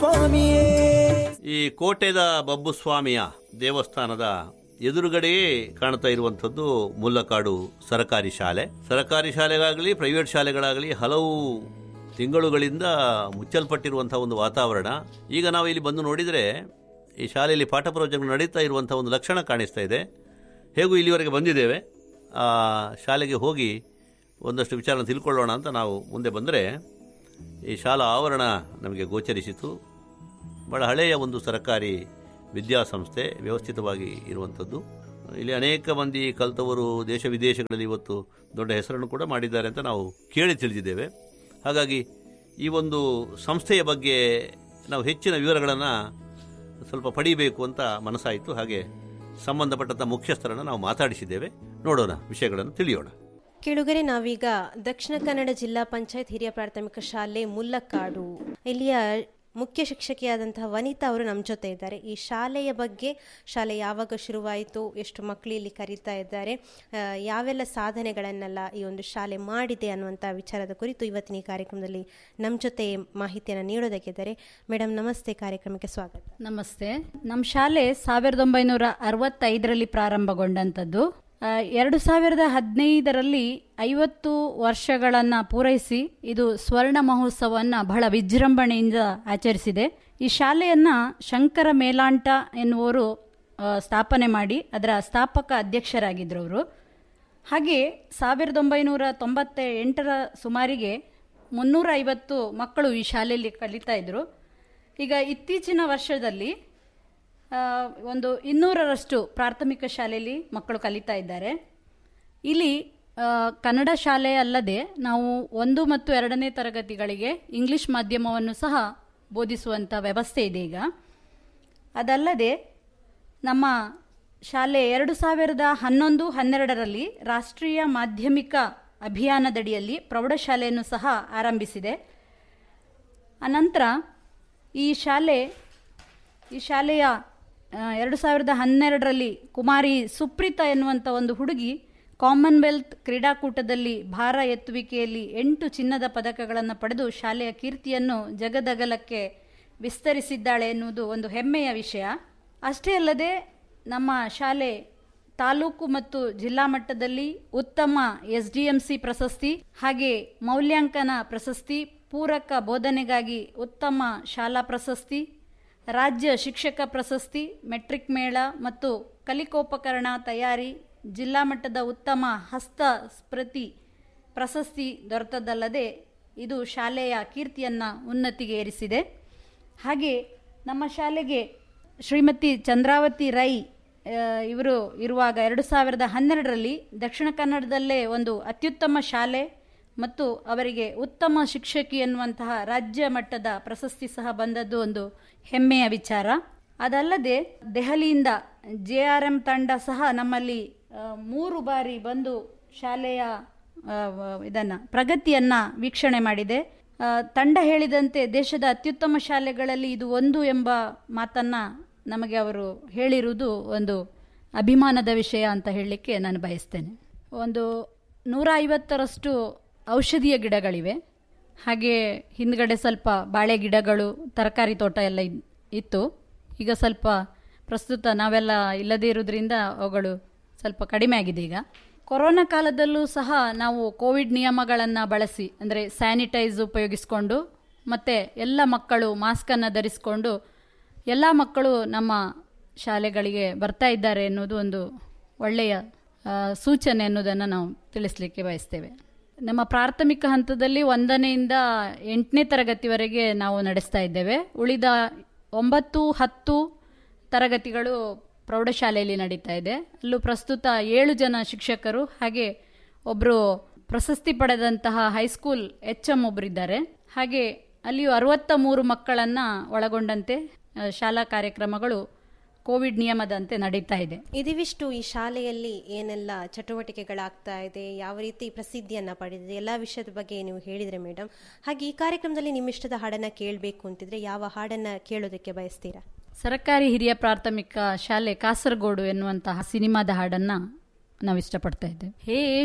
ಸ್ವಾಮಿಯೇ ಈ ಕೋಟೆದ ಬಬ್ಬು ಸ್ವಾಮಿಯ ದೇವಸ್ಥಾನದ ಎದುರುಗಡೆಯೇ ಕಾಣ್ತಾ ಇರುವಂಥದ್ದು ಮುಲ್ಲಕಾಡು ಸರಕಾರಿ ಶಾಲೆ ಸರಕಾರಿ ಶಾಲೆಗಾಗಲಿ ಪ್ರೈವೇಟ್ ಶಾಲೆಗಳಾಗಲಿ ಹಲವು ತಿಂಗಳುಗಳಿಂದ ಮುಚ್ಚಲ್ಪಟ್ಟಿರುವಂತಹ ಒಂದು ವಾತಾವರಣ ಈಗ ನಾವು ಇಲ್ಲಿ ಬಂದು ನೋಡಿದರೆ ಈ ಶಾಲೆಯಲ್ಲಿ ಪಾಠ ಪ್ರವಚನ ನಡೀತಾ ಇರುವಂತಹ ಒಂದು ಲಕ್ಷಣ ಕಾಣಿಸ್ತಾ ಇದೆ ಹೇಗೂ ಇಲ್ಲಿವರೆಗೆ ಬಂದಿದ್ದೇವೆ ಆ ಶಾಲೆಗೆ ಹೋಗಿ ಒಂದಷ್ಟು ವಿಚಾರ ತಿಳ್ಕೊಳ್ಳೋಣ ಅಂತ ನಾವು ಮುಂದೆ ಬಂದರೆ ಈ ಶಾಲಾ ಆವರಣ ನಮಗೆ ಗೋಚರಿಸಿತು ಬಹಳ ಹಳೆಯ ಒಂದು ಸರ್ಕಾರಿ ವಿದ್ಯಾಸಂಸ್ಥೆ ವ್ಯವಸ್ಥಿತವಾಗಿ ಇರುವಂಥದ್ದು ಇಲ್ಲಿ ಅನೇಕ ಮಂದಿ ಕಲಿತವರು ದೇಶ ವಿದೇಶಗಳಲ್ಲಿ ಇವತ್ತು ದೊಡ್ಡ ಹೆಸರನ್ನು ಕೂಡ ಮಾಡಿದ್ದಾರೆ ಅಂತ ನಾವು ಕೇಳಿ ತಿಳಿದಿದ್ದೇವೆ ಹಾಗಾಗಿ ಈ ಒಂದು ಸಂಸ್ಥೆಯ ಬಗ್ಗೆ ನಾವು ಹೆಚ್ಚಿನ ವಿವರಗಳನ್ನು ಸ್ವಲ್ಪ ಪಡೀಬೇಕು ಅಂತ ಮನಸ್ಸಾಯಿತು ಹಾಗೆ ಸಂಬಂಧಪಟ್ಟಂಥ ಮುಖ್ಯಸ್ಥರನ್ನು ನಾವು ಮಾತಾಡಿಸಿದ್ದೇವೆ ನೋಡೋಣ ವಿಷಯಗಳನ್ನು ತಿಳಿಯೋಣ ಕೇಳುಗರೆ ನಾವೀಗ ದಕ್ಷಿಣ ಕನ್ನಡ ಜಿಲ್ಲಾ ಪಂಚಾಯತ್ ಹಿರಿಯ ಪ್ರಾಥಮಿಕ ಶಾಲೆ ಮುಲ್ಲಕ್ಕಾಡು ಇಲ್ಲಿಯ ಮುಖ್ಯ ಶಿಕ್ಷಕಿಯಾದಂತಹ ವನಿತಾ ಅವರು ನಮ್ಮ ಜೊತೆ ಇದ್ದಾರೆ ಈ ಶಾಲೆಯ ಬಗ್ಗೆ ಶಾಲೆ ಯಾವಾಗ ಶುರುವಾಯಿತು ಎಷ್ಟು ಮಕ್ಕಳು ಇಲ್ಲಿ ಕರೀತಾ ಇದ್ದಾರೆ ಆ, ಯಾವೆಲ್ಲ ಸಾಧನೆಗಳನ್ನೆಲ್ಲ ಈ ಒಂದು ಶಾಲೆ ಮಾಡಿದೆ ಅನ್ನುವಂಥ ವಿಚಾರದ ಕುರಿತು ಇವತ್ತಿನ ಈ ಕಾರ್ಯಕ್ರಮದಲ್ಲಿ ನಮ್ಮ ಜೊತೆ ಮಾಹಿತಿಯನ್ನು ನೀಡೋದಕ್ಕಿದ್ದಾರೆ ಮೇಡಮ್ ನಮಸ್ತೆ ಕಾರ್ಯಕ್ರಮಕ್ಕೆ ಸ್ವಾಗತ ನಮಸ್ತೆ ನಮ್ಮ ಶಾಲೆ ಸಾವಿರದ ಒಂಬೈನೂರ ಅರವತ್ತೈದರಲ್ಲಿ ಪ್ರಾರಂಭಗೊಂಡಂಥದ್ದು ಆ, ಎರಡು ಸಾವಿರದ ಹದಿನೈದರಲ್ಲಿ ಐವತ್ತು ವರ್ಷಗಳನ್ನು ಪೂರೈಸಿ ಇದು ಸ್ವರ್ಣ ಮಹೋತ್ಸವವನ್ನು ಬಹಳ ವಿಜೃಂಭಣೆಯಿಂದ ಆಚರಿಸಿದೆ ಈ ಶಾಲೆಯನ್ನು ಶಂಕರ ಮೇಲಾಂಟ ಎನ್ನುವರು ಆ, ಸ್ಥಾಪನೆ ಮಾಡಿ ಅದರ ಸ್ಥಾಪಕ ಅಧ್ಯಕ್ಷರಾಗಿದ್ದರು ಅವರು ಹಾಗೆ ಸಾವಿರದ ಒಂಬೈನೂರ ತೊಂಬತ್ತ ಎಂಟರ ಸುಮಾರಿಗೆ ಮುನ್ನೂರ ಐವತ್ತು ಮಕ್ಕಳು ಈ ಶಾಲೆಯಲ್ಲಿ ಕಲಿತಾ ಇದ್ದರು ಈಗ ಇತ್ತೀಚಿನ ವರ್ಷದಲ್ಲಿ ಆ, ಒಂದು ಇನ್ನೂರರಷ್ಟು ಪ್ರಾಥಮಿಕ ಶಾಲೆಯಲ್ಲಿ ಮಕ್ಕಳು ಕಲಿತಾ ಇದ್ದಾರೆ ಇಲ್ಲಿ ಆ, ಕನ್ನಡ ಶಾಲೆ ಅಲ್ಲದೆ ನಾವು ಒಂದು ಮತ್ತು ಎರಡನೇ ತರಗತಿಗಳಿಗೆ ಇಂಗ್ಲಿಷ್ ಮಾಧ್ಯಮವನ್ನು ಸಹ ಬೋಧಿಸುವಂಥ ವ್ಯವಸ್ಥೆ ಇದೆ ಈಗ ಅದಲ್ಲದೆ ನಮ್ಮ ಶಾಲೆ ಎರಡು ಸಾವಿರದ ಹನ್ನೊಂದು ಹನ್ನೆರಡರಲ್ಲಿ ರಾಷ್ಟ್ರೀಯ ಮಾಧ್ಯಮಿಕ ಅಭಿಯಾನದಡಿಯಲ್ಲಿ ಪ್ರೌಢಶಾಲೆಯನ್ನು ಸಹ ಆರಂಭಿಸಿದೆ ಅನಂತರ ಈ ಶಾಲೆ ಈ ಶಾಲೆಯ ಆ, ಎರಡು ಸಾವಿರದ ಹನ್ನೆರಡರಲ್ಲಿ ಕುಮಾರಿ ಸುಪ್ರೀತಾ ಎನ್ನುವಂಥ ಒಂದು ಹುಡುಗಿ ಕಾಮನ್ವೆಲ್ತ್ ಕ್ರೀಡಾಕೂಟದಲ್ಲಿ ಭಾರ ಎತ್ತುವಿಕೆಯಲ್ಲಿ ಎಂಟು ಚಿನ್ನದ ಪದಕಗಳನ್ನು ಪಡೆದು ಶಾಲೆಯ ಕೀರ್ತಿಯನ್ನು ಜಗದಗಲಕ್ಕೆ ವಿಸ್ತರಿಸಿದ್ದಾಳೆ ಎನ್ನುವುದು ಒಂದು ಹೆಮ್ಮೆಯ ವಿಷಯ ಅಷ್ಟೇ ಅಲ್ಲದೆ ನಮ್ಮ ಶಾಲೆ ತಾಲೂಕು ಮತ್ತು ಜಿಲ್ಲಾ ಮಟ್ಟದಲ್ಲಿ ಉತ್ತಮ ಎಸ್ ಡಿ ಎಂ ಸಿ ಪ್ರಶಸ್ತಿ ಹಾಗೆ ಮೌಲ್ಯಾಂಕನ ಪ್ರಶಸ್ತಿ ಪೂರಕ ಬೋಧನೆಗಾಗಿ ಉತ್ತಮ ಶಾಲಾ ಪ್ರಶಸ್ತಿ ರಾಜ್ಯ ಶಿಕ್ಷಕ ಪ್ರಶಸ್ತಿ ಮೆಟ್ರಿಕ್ ಮೇಳ ಮತ್ತು ಕಲಿಕೋಪಕರಣ ತಯಾರಿ ಜಿಲ್ಲಾ ಮಟ್ಟದ ಉತ್ತಮ ಹಸ್ತ ಸ್ಮೃತಿ ಪ್ರಶಸ್ತಿ ದೊರೆತದ್ದಲ್ಲದೆ ಇದು ಶಾಲೆಯ ಕೀರ್ತಿಯನ್ನು ಉನ್ನತಿಗೆ ಏರಿಸಿದೆ ಹಾಗೆ ನಮ್ಮ ಶಾಲೆಗೆ ಶ್ರೀಮತಿ ಚಂದ್ರಾವತಿ ರೈ ಆ, ಇವರು ಇರುವಾಗ ಎರಡು ಸಾವಿರದ ಹನ್ನೆರಡರಲ್ಲಿ ದಕ್ಷಿಣ ಕನ್ನಡದಲ್ಲೇ ಒಂದು ಅತ್ಯುತ್ತಮ ಶಾಲೆ ಮತ್ತು ಅವರಿಗೆ ಉತ್ತಮ ಶಿಕ್ಷಕಿ ಎನ್ನುವಂತಹ ರಾಜ್ಯ ಮಟ್ಟದ ಪ್ರಶಸ್ತಿ ಸಹ ಬಂದದ್ದು ಒಂದು ಹೆಮ್ಮೆಯ ವಿಚಾರ ಅದಲ್ಲದೆ ದೆಹಲಿಯಿಂದ ಜೆ ಆರ್ ಎಂ ತಂಡ ಸಹ ನಮ್ಮಲ್ಲಿ ಆ, ಮೂರು ಬಾರಿ ಬಂದು ಶಾಲೆಯ ಆ, ವ- ಇದನ್ನ ಪ್ರಗತಿಯನ್ನ ವೀಕ್ಷಣೆ ಮಾಡಿದೆ ಆ, ತಂಡ ಹೇಳಿದಂತೆ ದೇಶದ ಅತ್ಯುತ್ತಮ ಶಾಲೆಗಳಲ್ಲಿ ಇದು ಒಂದು ಎಂಬ ಮಾತನ್ನ ನಮಗೆ ಅವರು ಹೇಳಿರುವುದು ಒಂದು ಅಭಿಮಾನದ ವಿಷಯ ಅಂತ ಹೇಳಲಿಕ್ಕೆ ನಾನು ಬಯಸ್ತೇನೆ ಒಂದು ನೂರ ಐವತ್ತರಷ್ಟು ಔಷಧೀಯ ಗಿಡಗಳಿವೆ ಹಾಗೆ ಹಿಂದ್ಗಡೆ ಸ್ವಲ್ಪ ಬಾಳೆ ಗಿಡಗಳು ತರಕಾರಿ ತೋಟ ಎಲ್ಲ ಇದ್- ಇತ್ತು ಈಗ ಸ್ವಲ್ಪ ಪ್ರಸ್ತುತ ನಾವೆಲ್ಲ ಇಲ್ಲದೇ ಇರೋದ್ರಿಂದ ಅವುಗಳು ಸ್ವಲ್ಪ ಕಡಿಮೆ ಆಗಿದೆ ಈಗ ಕೊರೋನಾ ಕಾಲದಲ್ಲೂ ಸಹ ನಾವು ಕೋವಿಡ್ ನಿಯಮಗಳನ್ನು ಬಳಸಿ ಅಂದರೆ ಸ್ಯಾನಿಟೈಸ್ ಉಪಯೋಗಿಸಿಕೊಂಡು ಮತ್ತು ಎಲ್ಲ ಮಕ್ಕಳು ಮಾಸ್ಕನ್ನು ಧರಿಸಿಕೊಂಡು ಎಲ್ಲ ಮಕ್ಕಳು ನಮ್ಮ ಶಾಲೆಗಳಿಗೆ ಬರ್ತಾ ಇದ್ದಾರೆ ಎನ್ನುವುದು ಒಂದು ಒಳ್ಳೆಯ ಆ, ಸೂಚನೆ ಎನ್ನುವುದನ್ನು ನಾವು ತಿಳಿಸ್ಲಿಕ್ಕೆ ಬಯಸ್ತೇವೆ ನಮ್ಮ ಪ್ರಾಥಮಿಕ ಹಂತದಲ್ಲಿ ಒಂದನೆಯಿಂದ ಎಂಟನೇ ತರಗತಿವರೆಗೆ ನಾವು ನಡೆಸ್ತಾ ಇದ್ದೇವೆ ಉಳಿದ ಒಂಬತ್ತು ಹತ್ತು ತರಗತಿಗಳು ಪ್ರೌಢಶಾಲೆಯಲ್ಲಿ ನಡೀತಾ ಇದೆ ಅಲ್ಲೂ ಪ್ರಸ್ತುತ ಏಳು ಜನ ಶಿಕ್ಷಕರು ಹಾಗೆ ಒಬ್ಬರು ಪ್ರಶಸ್ತಿ ಪಡೆದಂತಹ ಹೈಸ್ಕೂಲ್ ಎಚ್ ಎಂ ಒಬ್ಬರಿದ್ದಾರೆ ಹಾಗೆ ಅಲ್ಲಿಯೂ ಅರವತ್ತ ಮೂರು ಮಕ್ಕಳನ್ನು ಒಳಗೊಂಡಂತೆ ಆ, ಶಾಲಾ ಕಾರ್ಯಕ್ರಮಗಳು ಕೋವಿಡ್ ನಿಯಮದಂತೆ ನಡೀತಾ ಇದೆ ಇದಿವಿಷ್ಟು ಈ ಶಾಲೆಯಲ್ಲಿ ಏನೆಲ್ಲ ಚಟುವಟಿಕೆಗಳಾಗ್ತಾ ಇದೆ ಯಾವ ರೀತಿ ಪ್ರಸಿದ್ಧಿಯನ್ನ ಪಡೆದಿದೆ ಎಲ್ಲ ವಿಷಯದ ಬಗ್ಗೆ ನೀವು ಹೇಳಿದ್ರೆ ಮೇಡಮ್ ಹಾಗೆ ಈ ಕಾರ್ಯಕ್ರಮದಲ್ಲಿ ನಿಮ್ಮ ಇಷ್ಟದ ಹಾಡನ್ನ ಕೇಳಬೇಕು ಅಂತಿದ್ರೆ ಯಾವ ಹಾಡನ್ನ ಕೇಳೋದಕ್ಕೆ ಬಯಸ್ತೀರಾ ಸರ್ಕಾರಿ ಹಿರಿಯ ಪ್ರಾಥಮಿಕ ಶಾಲೆ ಕಾಸರಗೋಡು ಎನ್ನುವಂತಹ ಸಿನಿಮಾದ ಹಾಡನ್ನ ನಾವು ಇಷ್ಟಪಡ್ತಾ ಇದ್ದೇವೆ ಹೇ